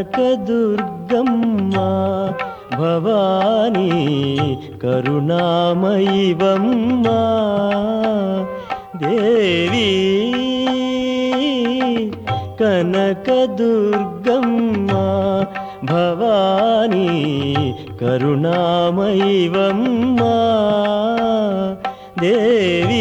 కనకదుర్గమ్మ భవానీ కరుణామయివమ్మ దేవి కనకదుర్గమ్మ భవానీ కరుణామయివమ్మ దేవి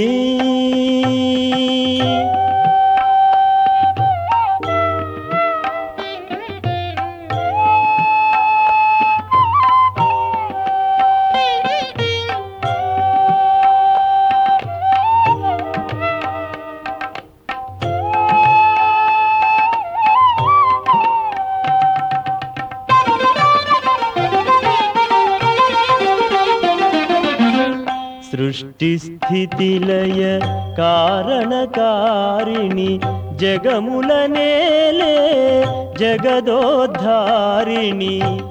సృష్టి స్థితి లయ కారణకారిణి జగముల నేలే జగదోద్ధారిణి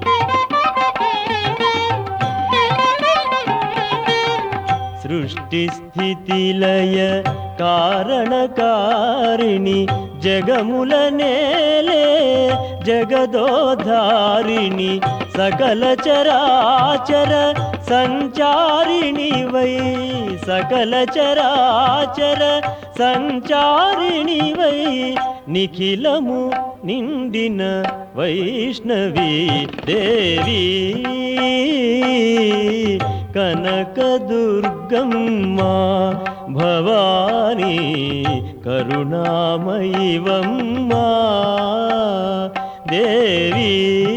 సృష్టి స్థితి లయ కారణకారిణి జగముల నేలే జగదోధారిణి సకల చరాచర సంచారిణి వై సకల చరాచర సంచారిణి వై నిఖిలము నిండిన వైష్ణవి దేవి కనకదుర్గమ్మ భవానీ కరుణామయివమ్మ దేవి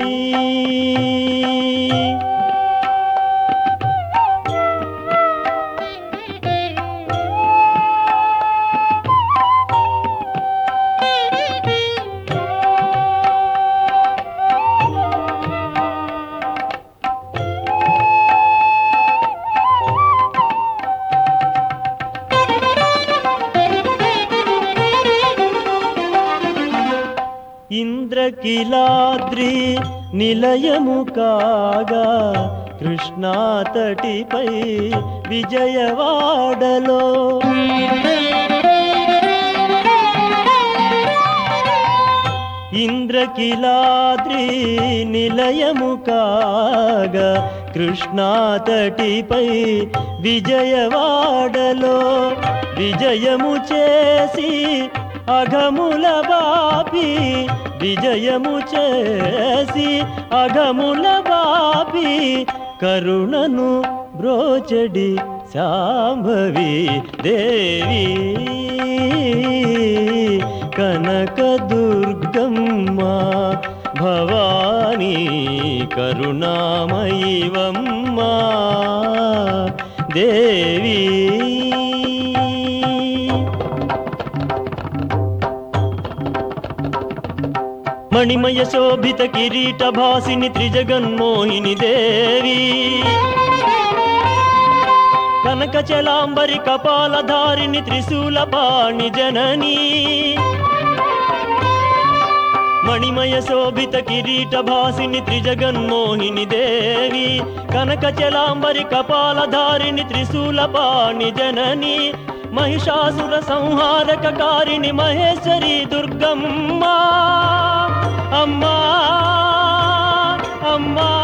ఇంద్రకిలాద్రి నిలయము కాగా కృష్ణాతటిపై విజయవాడలో ఇంద్రకిలాద్రి నిలయము కాగా కృష్ణాతటిపై విజయవాడలో విజయము చేసి అఘముల బాపి విజయము చేసి అఘముల బాపి కరుణను బ్రోచడి శాంభవి దేవి కనకదుర్గమ్మ భవానీ కరుణామయివమ్మ దేవి మణిమయ శోభిత కిరీట భాసిని త్రిజగన్మోహిని దేవి కనకచలాంబరి కపాలధారిణి త్రిశూల పాణి జననీ మణిమయ శోభిత కిరీట భాసిని త్రిజగన్మోహిని దేవి కనకచలాంబరి కపాలధారిణి త్రిశూల పాణి జనని మహిషాసుర సంహారక కారిణి మహేశ్వరి దుర్గమ్మ అమ్మా అమ్మా